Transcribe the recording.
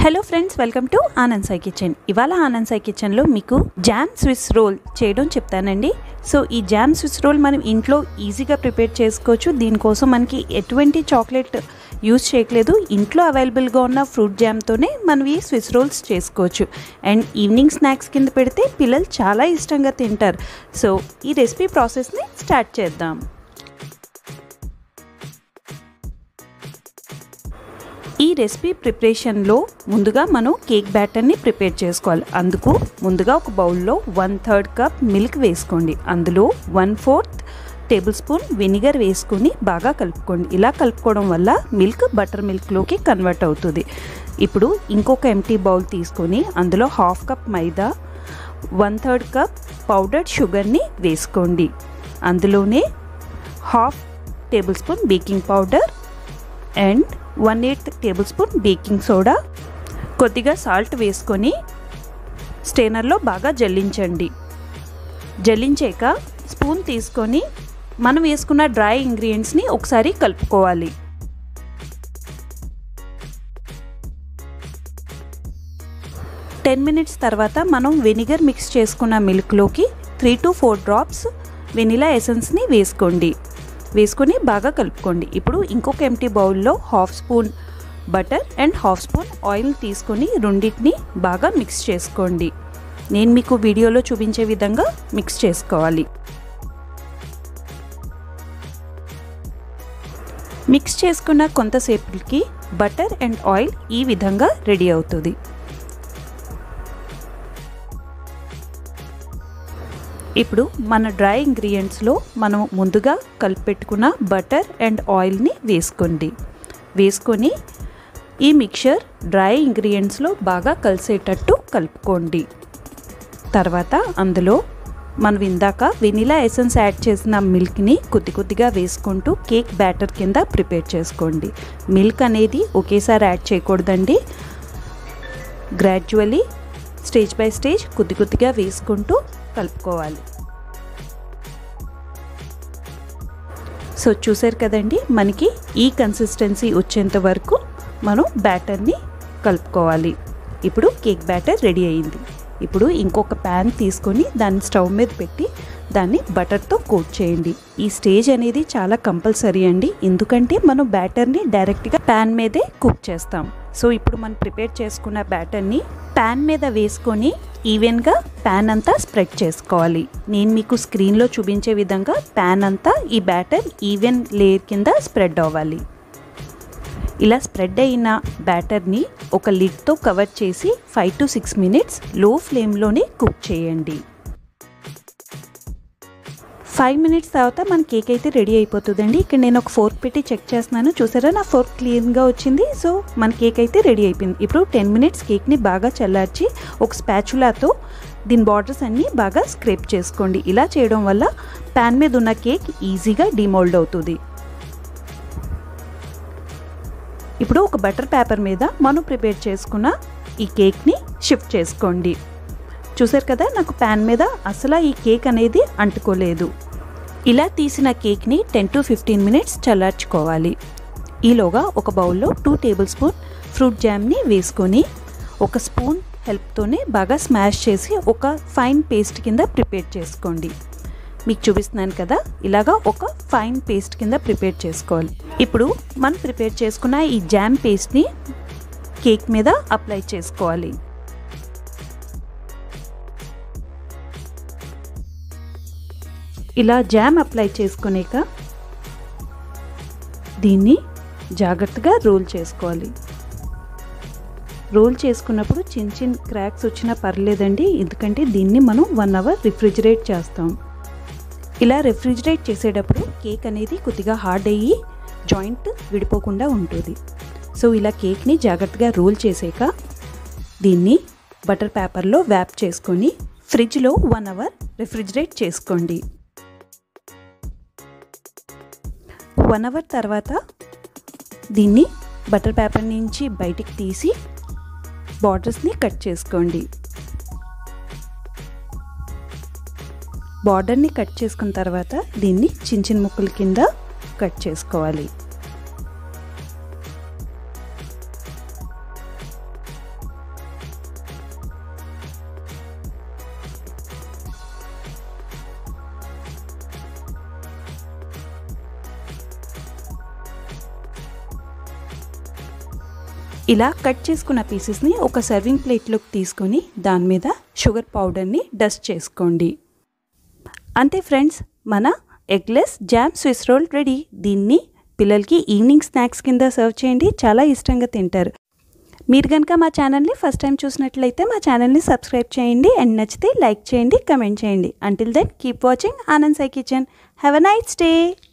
hello friends welcome to Anand Sai kitchen ఇవాళ ఆనంద్ సాయి కిచెన్లో మీకు జామ్ స్విస్ రోల్ చేయడం చెప్తానండి సో ఈ జామ్ స్విస్ రోల్ మనం ఇంట్లో ఈజీగా ప్రిపేర్ చేసుకోవచ్చు దీనికోసం మనకి ఎటువంటి చాక్లెట్ యూస్ చేయట్లేదు ఇంట్లో అవైలబుల్గా ఉన్న ఫ్రూట్ జామ్తోనే మనం ఈ స్విస్ రోల్స్ చేసుకోవచ్చు అండ్ ఈవినింగ్ స్నాక్స్ కింద పెడితే పిల్లలు చాలా ఇష్టంగా తింటారు సో ఈ రెసిపీ ప్రాసెస్ని స్టార్ట్ చేద్దాం ఈ రెసిపీ ప్రిపరేషన్లో ముందుగా మనం కేక్ బ్యాటర్ని ప్రిపేర్ చేసుకోవాలి అందుకు ముందుగా ఒక బౌల్లో వన్ థర్డ్ కప్ మిల్క్ వేసుకోండి అందులో one fourth tablespoon vinegar వేసుకొని బాగా కలుపుకోండి ఇలా కలుపుకోవడం వల్ల మిల్క్ బటర్ మిల్క్లోకి కన్వర్ట్ అవుతుంది ఇప్పుడు ఇంకొక ఎంటీ బౌల్ తీసుకొని అందులో half cup maida one third cup powdered షుగర్ని వేసుకోండి అందులోనే half tablespoon baking powder and one eighth tablespoon baking soda కొద్దిగా సాల్ట్ వేసుకొని స్టేనర్లో బాగా జల్లించండి జల్లించాక స్పూన్ తీసుకొని మనం వేసుకున్న డ్రై ఇంగ్రీడియంట్స్ని ఒకసారి కలుపుకోవాలి టెన్ మినిట్స్ తర్వాత మనం వెనిగర్ మిక్స్ చేసుకున్న మిల్క్లోకి three to four drops vanilla ఎసెన్స్ని వేసుకోండి వేసుకొని బాగా కలుపుకోండి ఇప్పుడు ఇంకొక ఎంటీ బౌల్లో half spoon butter and half spoon oil తీసుకొని రెండింటిని బాగా మిక్స్ చేసుకోండి నేను మీకు వీడియోలో చూపించే విధంగా మిక్స్ చేసుకోవాలి మిక్స్ చేసుకున్న కొంతసేపటికి బటర్ అండ్ ఆయిల్ ఈ విధంగా రెడీ అవుతుంది ఇప్పుడు మన డ్రై ఇంగ్రీడియంట్స్లో మనం ముందుగా కలిపెట్టుకున్న బటర్ అండ్ ఆయిల్ని వేసుకోండి వేసుకొని ఈ మిక్చర్ డ్రై ఇంగ్రీడియంట్స్లో బాగా కలిసేటట్టు కలుపుకోండి తర్వాత అందులో మనం ఇందాక వెనిలా ఎసెన్స్ యాడ్ చేసిన మిల్క్ని కొద్ది కొద్దిగా వేసుకుంటూ కేక్ బ్యాటర్ కింద ప్రిపేర్ చేసుకోండి మిల్క్ అనేది ఒకేసారి యాడ్ చేయకూడదండి గ్రాడ్యువలీ స్టేజ్ బై స్టేజ్ కొద్ది కొద్దిగా వేసుకుంటూ కలుపుకోవాలి సో చూసారు కదండి మనకి ఈ కన్సిస్టెన్సీ వచ్చేంత వరకు మనం బ్యాటర్ని కలుపుకోవాలి ఇప్పుడు కేక్ బ్యాటర్ రెడీ అయింది ఇప్పుడు ఇంకొక ప్యాన్ తీసుకొని దాన్ని స్టవ్ మీద పెట్టి దాన్ని బటర్తో కోట్ చేయండి ఈ స్టేజ్ అనేది చాలా కంపల్సరీ అండి ఎందుకంటే మనం బ్యాటర్ని డైరెక్ట్గా ప్యాన్ మీదే కుక్ చేస్తాం సో ఇప్పుడు మనం ప్రిపేర్ చేసుకున్న బ్యాటర్ని ప్యాన్ మీద వేసుకొని ఈవెన్గా ప్యాన్ అంతా స్ప్రెడ్ చేసుకోవాలి నేను మీకు స్క్రీన్లో చూపించే విధంగా ప్యాన్ అంతా ఈ బ్యాటర్ ఈవెన్ లేయర్ కింద స్ప్రెడ్ అవ్వాలి ఇలా స్ప్రెడ్ అయిన బ్యాటర్ని ఒక లిడ్తో కవర్ చేసి ఫైవ్ టు సిక్స్ మినిట్స్ లో ఫ్లేమ్లోనే కుక్ చేయండి ఫైవ్ మినిట్స్ తర్వాత మన కేక్ అయితే రెడీ అయిపోతుందండి ఇక్కడ నేను ఒక ఫోర్క్ పెట్టి చెక్ చేస్తున్నాను చూసారా నా ఫోర్క్ క్లీన్గా వచ్చింది సో మన కేక్ అయితే రెడీ అయిపోయింది ఇప్పుడు టెన్ మినిట్స్ కేక్ని బాగా చల్లార్చి ఒక స్పాచులాతో దీని బార్డర్స్ అన్నీ బాగా స్క్రేప్ చేసుకోండి ఇలా చేయడం వల్ల ప్యాన్ మీద ఉన్న కేక్ ఈజీగా డిమోల్డ్ అవుతుంది ఇప్పుడు ఒక బటర్ పేపర్ మీద మనం ప్రిపేర్ చేసుకున్న ఈ కేక్ని షిఫ్ట్ చేసుకోండి చూసారు కదా నాకు ప్యాన్ మీద అసలు ఈ కేక్ అనేది అంటుకోలేదు ఇలా తీసిన కేక్ని టెన్ టు ఫిఫ్టీన్ మినిట్స్ చల్లార్చుకోవాలి ఈలోగా ఒక బౌల్లో టూ టేబుల్ స్పూన్ ఫ్రూట్ జామ్ని వేసుకొని ఒక స్పూన్ హెల్ప్తోనే బాగా స్మాష్ చేసి ఒక ఫైన్ పేస్ట్ కింద ప్రిపేర్ చేసుకోండి మీకు చూపిస్తున్నాను కదా ఇలాగా ఒక ఫైన్ పేస్ట్ కింద ప్రిపేర్ చేసుకోవాలి ఇప్పుడు మనం ప్రిపేర్ చేసుకున్న ఈ జామ్ పేస్ట్ని కేక్ మీద అప్లై చేసుకోవాలి ఇలా జామ్ అప్లై చేసుకునేక దీన్ని జాగ్రత్తగా రోల్ చేసుకోవాలి రోల్ చేసుకున్నప్పుడు చిన్న చిన్న క్రాక్స్ వచ్చినా పర్లేదండి ఎందుకంటే దీన్ని మనం వన్ అవర్ రిఫ్రిజిరేట్ చేస్తాం ఇలా రిఫ్రిజిరేట్ చేసేటప్పుడు కేక్ అనేది కొద్దిగా హార్డ్ అయ్యి జాయింట్ విడిపోకుండా ఉంటుంది సో ఇలా కేక్ని జాగ్రత్తగా రోల్ చేసాక దీన్ని బటర్ పేపర్లో వ్యాప్ చేసుకొని ఫ్రిడ్జ్లో వన్ అవర్ రిఫ్రిజిరేట్ చేసుకోండి వన్ అవర్ తర్వాత దీన్ని బటర్ పేపర్ నుంచి బయటికి తీసి బార్డర్స్ని కట్ చేసుకోండి బార్డర్ని కట్ చేసుకున్న తర్వాత దీన్ని చిన్న చిన్న ముక్కల కింద కట్ చేసుకోవాలి ఇలా కట్ చేసుకున్న పీసెస్ని ఒక సర్వింగ్ ప్లేట్లోకి తీసుకొని దాని మీద షుగర్ పౌడర్ని డస్ట్ చేసుకోండి అంతే ఫ్రెండ్స్ మన eggless jam swiss roll ready దీన్ని పిల్లలకి ఈవినింగ్ స్నాక్స్ కింద సర్వ్ చేయండి చాలా ఇష్టంగా తింటారు మీరు కనుక మా ఛానల్ని ఫస్ట్ టైం చూసినట్లయితే మా ఛానల్ని సబ్స్క్రైబ్ చేయండి అండ్ నచ్చితే లైక్ చేయండి కమెంట్ చేయండి until then keep watching Anand Sai kitchen have a nice day